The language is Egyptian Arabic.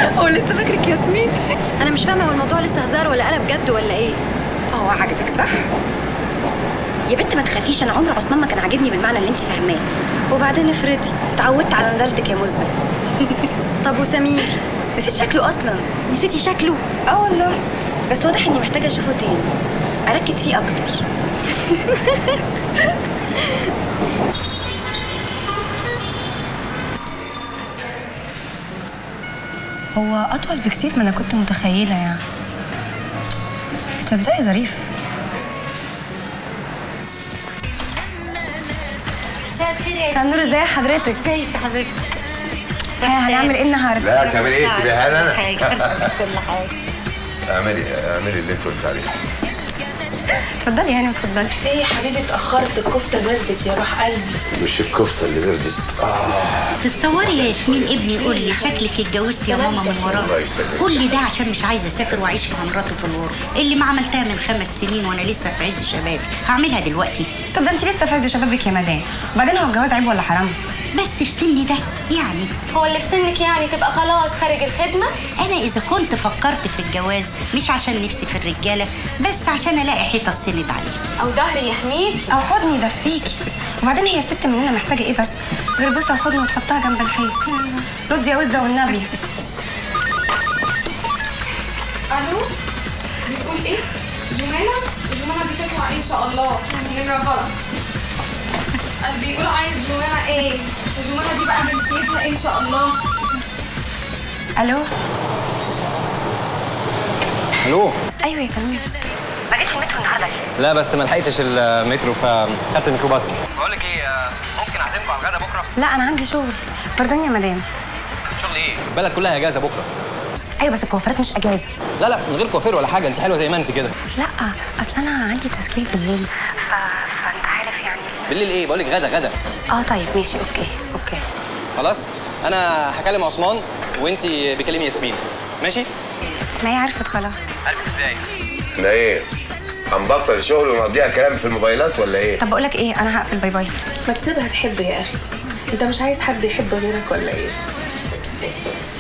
هو لسه فاكرك ياسمين انا مش فاهمه هو الموضوع لسه هزار ولا قلب جد ولا ايه هو عجبك صح يا بنت ما تخافيش انا عمر عثمان ما كان عاجبني بالمعنى اللي انت فاهماه وبعدين افرضي اتعودت على ندالتك يا مزه طب وسمير نسيت شكله اصلا نسيتي شكله اه والله بس واضح اني محتاجه اشوفه تاني اركز فيه اكتر هو اطول بكتير ما انا كنت متخيله يعني بس تصدقي ظريف مساء الخير يا مساء النور ازي حضرتك ازيك يا حبيبتي ها هنعمل ايه النهارده لا تعملي ايه سيبيها لي انا كل حاجه اعملي اعملي اللي انت قلت عليه اتفضلي يعني اتفضلي ايه يا حبيبي اتأخرت الكفتة بردت يا روح قلبي مش الكفته اللي بردت اه تتصوري يا ياسمين ابني يقول لي شكلك اتجوزت يا ماما من الله وراه يسلمك. كل ده عشان مش عايزه اسافر واعيش مع مراته في الغربه اللي ما عملتها من خمس سنين وانا لسه في عز شبابي هعملها دلوقتي طب ده انت لسه في عز شبابك يا مدام وبعدين هو الجواز عيب ولا حرام بس في سني ده يعني هو اللي في سنك يعني تبقى خلاص خارج الخدمة انا اذا كنت فكرت في الجواز مش عشان نفسي في الرجاله بس عشان الاقي حيطه اسند عليها أو ظهري يحميك او حضن يدفيكي وبعدين هي الست مننا محتاجه ايه بس غير بوسه وحضن وتحطها جنب الحيط ردي يا وزه والنبي الو بتقول ايه جمانة جمانة دي تطلع ايه ان شاء الله نمرة غلط قال بيقول عايز جمانة ايه وجمانة دي بقى جنسيتها ايه ان شاء الله الو الو ايوه يا سمير ما جيتش المترو النهارده ليه؟ لا بس ما لحقتش المترو فخدت الميكروباص بقول لك ايه ممكن اعزمكم على الغدا بكره لا انا عندي شغل باردون يا مدام شغل ايه البلد كلها اجازه بكره ايوه بس الكوافيرات مش اجازه لا لا من غير كوافير ولا حاجه انت حلوه زي ما انت كده لا اصل انا عندي تسجيل بالليل ف... فانت عارف يعني بالليل ايه بقول لك غدا غدا اه طيب ماشي اوكي اوكي خلاص انا هكلم عثمان وانت بكلمي ياسمين ماشي ما هي عرفت خلاص عارف ازاي احنا ايه هنبطل الشغل ونقضيها كلام في الموبايلات ولا ايه طب بقول لك ايه انا هقفل باي باي ما تسيبها تحب يا اخي انت مش عايز حد يحب غيرك ولا ايه